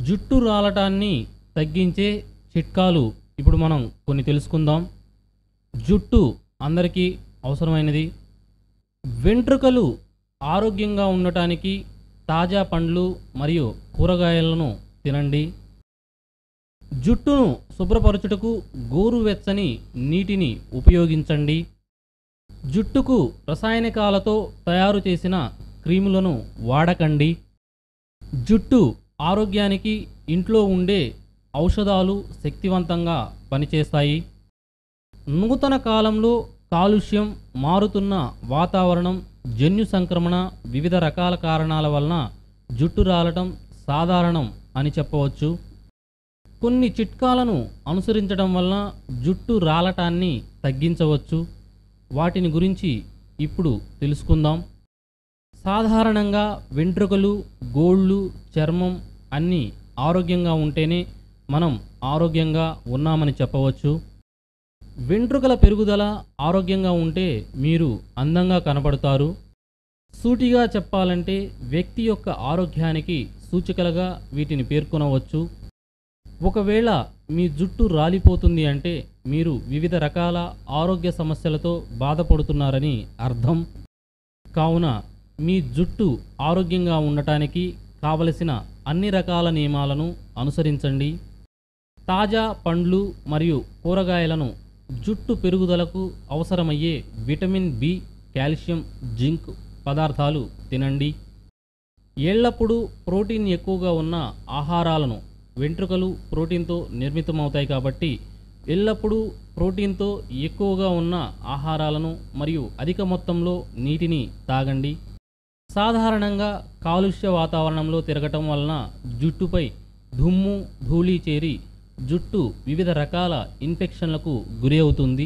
జుట్టు రాలటాన్ని తగ్గించే చిట్కాలు ఇప్పుడు మనం కొన్ని తెలుసుకుందాం జుట్టు అందరికీ అవసరమైనది వెంట్రుకలు ఆరోగ్యంగా ఉండటానికి తాజా పండ్లు మరియు కూరగాయలను తినండి జుట్టును శుభ్రపరచుటకు గోరువెచ్చని నీటిని ఉపయోగించండి జుట్టుకు రసాయనికాలతో తయారు చేసిన క్రీములను వాడకండి జుట్టు ఆరోగ్యానికి ఇంట్లో ఉండే ఔషధాలు శక్తివంతంగా పనిచేస్తాయి నూతన కాలంలో కాలుష్యం మారుతున్న వాతావరణం జన్యు సంక్రమణ వివిధ రకాల కారణాల వలన జుట్టు రాలటం సాధారణం అని చెప్పవచ్చు కొన్ని చిట్కాలను అనుసరించడం వలన జుట్టు రాలటాన్ని తగ్గించవచ్చు వాటిని గురించి ఇప్పుడు తెలుసుకుందాం సాధారణంగా వెంట్రుకలు గోళ్ళు చర్మం అన్నీ ఆరోగ్యంగా ఉంటేనే మనం ఆరోగ్యంగా ఉన్నామని చెప్పవచ్చు వెంట్రుకల పెరుగుదల ఆరోగ్యంగా ఉంటే మీరు అందంగా కనపడతారు సూటిగా చెప్పాలంటే వ్యక్తి యొక్క ఆరోగ్యానికి సూచికలుగా వీటిని పేర్కొనవచ్చు ఒకవేళ మీ జుట్టు రాలిపోతుంది అంటే మీరు వివిధ రకాల ఆరోగ్య సమస్యలతో బాధపడుతున్నారని అర్థం కావున మీ జుట్టు ఆరోగ్యంగా ఉండటానికి కావలసిన అన్ని రకాల నియమాలను అనుసరించండి తాజా పండ్లు మరియు కూరగాయలను జుట్టు పెరుగుదలకు అవసరమయ్యే విటమిన్ బి కాల్షియం జింక్ పదార్థాలు తినండి ఎల్లప్పుడూ ప్రోటీన్ ఎక్కువగా ఉన్న ఆహారాలను వెంట్రుకలు ప్రోటీన్తో నిర్మితమవుతాయి కాబట్టి ఎల్లప్పుడూ ప్రోటీన్తో ఎక్కువగా ఉన్న ఆహారాలను మరియు అధిక మొత్తంలో నీటిని తాగండి సాధారణంగా కాలుష్య వాతావరణంలో తిరగటం వలన జుట్టుపై దుమ్ము ధూళి చేరి జుట్టు వివిధ రకాల ఇన్ఫెక్షన్లకు గురి అవుతుంది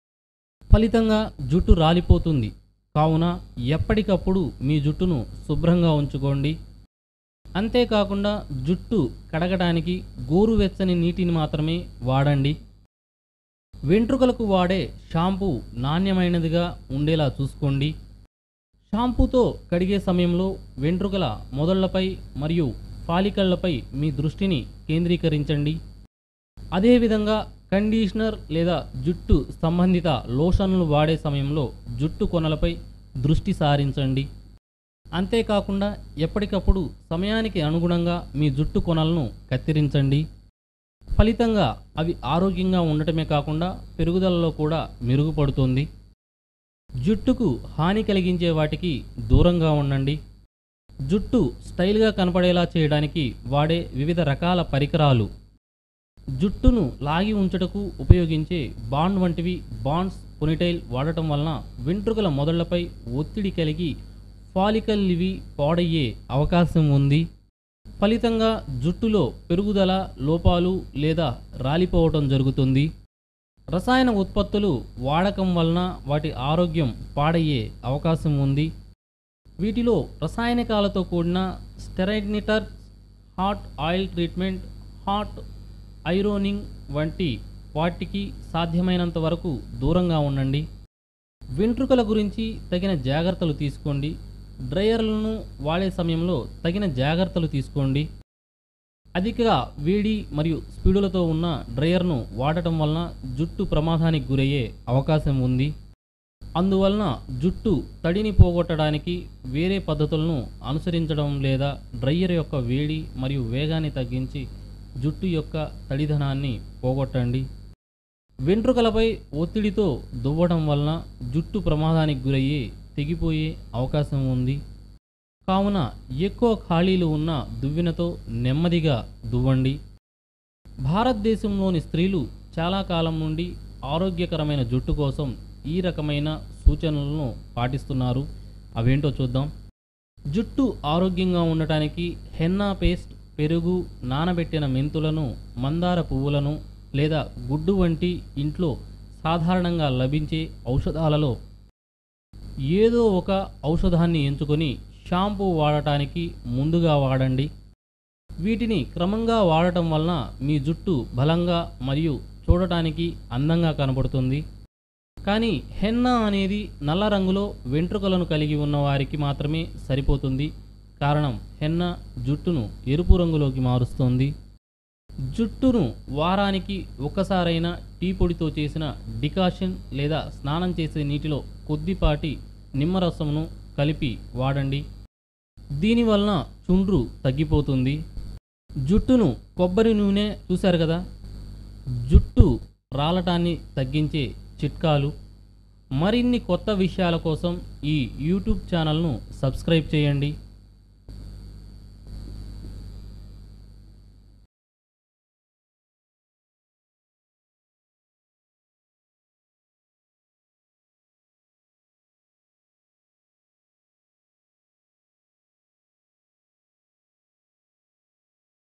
ఫలితంగా జుట్టు రాలిపోతుంది కావున ఎప్పటికప్పుడు మీ జుట్టును శుభ్రంగా ఉంచుకోండి అంతేకాకుండా జుట్టు కడగడానికి గోరువెచ్చని నీటిని మాత్రమే వాడండి వెంట్రుకలకు వాడే షాంపూ నాణ్యమైనదిగా ఉండేలా చూసుకోండి షాంపూతో కడిగే సమయంలో వెంట్రుకల మొదళ్లపై మరియు ఫాలికళ్లపై మీ దృష్టిని కేంద్రీకరించండి అదేవిధంగా కండిషనర్ లేదా జుట్టు సంబంధిత లోషన్లు వాడే సమయంలో జుట్టు కొనలపై దృష్టి సారించండి అంతేకాకుండా ఎప్పటికప్పుడు సమయానికి అనుగుణంగా మీ జుట్టు కొనలను కత్తిరించండి ఫలితంగా అవి ఆరోగ్యంగా ఉండటమే కాకుండా పెరుగుదలలో కూడా మెరుగుపడుతుంది జుట్టుకు హాని కలిగించే వాటికి దూరంగా ఉండండి జుట్టు స్టైల్గా కనపడేలా చేయడానికి వాడే వివిధ రకాల పరికరాలు జుట్టును లాగి ఉంచుటకు ఉపయోగించే బాండ్ వంటివి బాండ్స్ పొనిటైల్ వాడటం వలన వెంట్రుకల మొదళ్లపై ఒత్తిడి కలిగి ఫాలికల్ ఇవి పాడయ్యే అవకాశం ఉంది ఫలితంగా జుట్టులో పెరుగుదల లోపాలు లేదా రాలిపోవటం జరుగుతుంది రసాయన ఉత్పత్తులు వాడకం వలన వాటి ఆరోగ్యం పాడయ్యే అవకాశం ఉంది వీటిలో రసాయనికాలతో కూడిన స్టెరైడ్నిటర్ hot oil treatment hot ironing వంటి వాటికి సాధ్యమైనంత వరకు దూరంగా ఉండండి వెంట్రుకల గురించి తగిన జాగ్రత్తలు తీసుకోండి డ్రయర్లను వాడే సమయంలో తగిన జాగ్రత్తలు తీసుకోండి అధిక వేడి మరియు స్పీడులతో ఉన్న డ్రయర్ను వాడటం వలన జుట్టు ప్రమాదానికి గురయ్యే అవకాశం ఉంది అందువలన జుట్టు తడిని పోగొట్టడానికి వేరే పద్ధతులను అనుసరించడం లేదా డ్రయ్యర్ యొక్క వేడి మరియు వేగాన్ని తగ్గించి జుట్టు యొక్క తడిదనాన్ని పోగొట్టండి వెంట్రుకలపై ఒత్తిడితో దువ్వడం వలన జుట్టు ప్రమాదానికి గురయ్యి తెగిపోయే అవకాశం ఉంది కావున ఎక్కువ ఖాళీలు ఉన్న దువ్వెనతో నెమ్మదిగా దువ్వండి భారతదేశంలోని స్త్రీలు చాలా కాలం నుండి ఆరోగ్యకరమైన జుట్టు కోసం ఈ రకమైన సూచనలను పాటిస్తున్నారు అవేంటో చూద్దాం జుట్టు ఆరోగ్యంగా ఉండటానికి హెన్నా పేస్ట్ పెరుగు నానబెట్టిన మెంతులను మందార పువ్వులను లేదా గుడ్డు వంటి ఇంట్లో సాధారణంగా లభించే ఔషధాలలో ఏదో ఒక ఔషధాన్ని ఎంచుకొని షాంపూ వాడటానికి ముందుగా వాడండి వీటిని క్రమంగా వాడటం వలన మీ జుట్టు బలంగా మరియు చూడటానికి అందంగా కనబడుతుంది కానీ హెన్నా అనేది నల్ల రంగులో వెంట్రుకలను కలిగి ఉన్న వారికి మాత్రమే సరిపోతుంది కారణం హెన్న జుట్టును ఎరుపు రంగులోకి మారుస్తుంది జుట్టును వారానికి ఒక్కసారైనా టీ పొడితో చేసిన డికాషన్ లేదా స్నానం చేసే నీటిలో కొద్దిపాటి నిమ్మరసమును కలిపి వాడండి దీనివలన చుండ్రు తగ్గిపోతుంది జుట్టును కొబ్బరి నూనె చూశారు కదా జుట్టు రాలటాన్ని తగ్గించే చిట్కాలు మరిన్ని కొత్త విషయాల కోసం ఈ యూట్యూబ్ ఛానల్ను సబ్స్క్రైబ్ చేయండి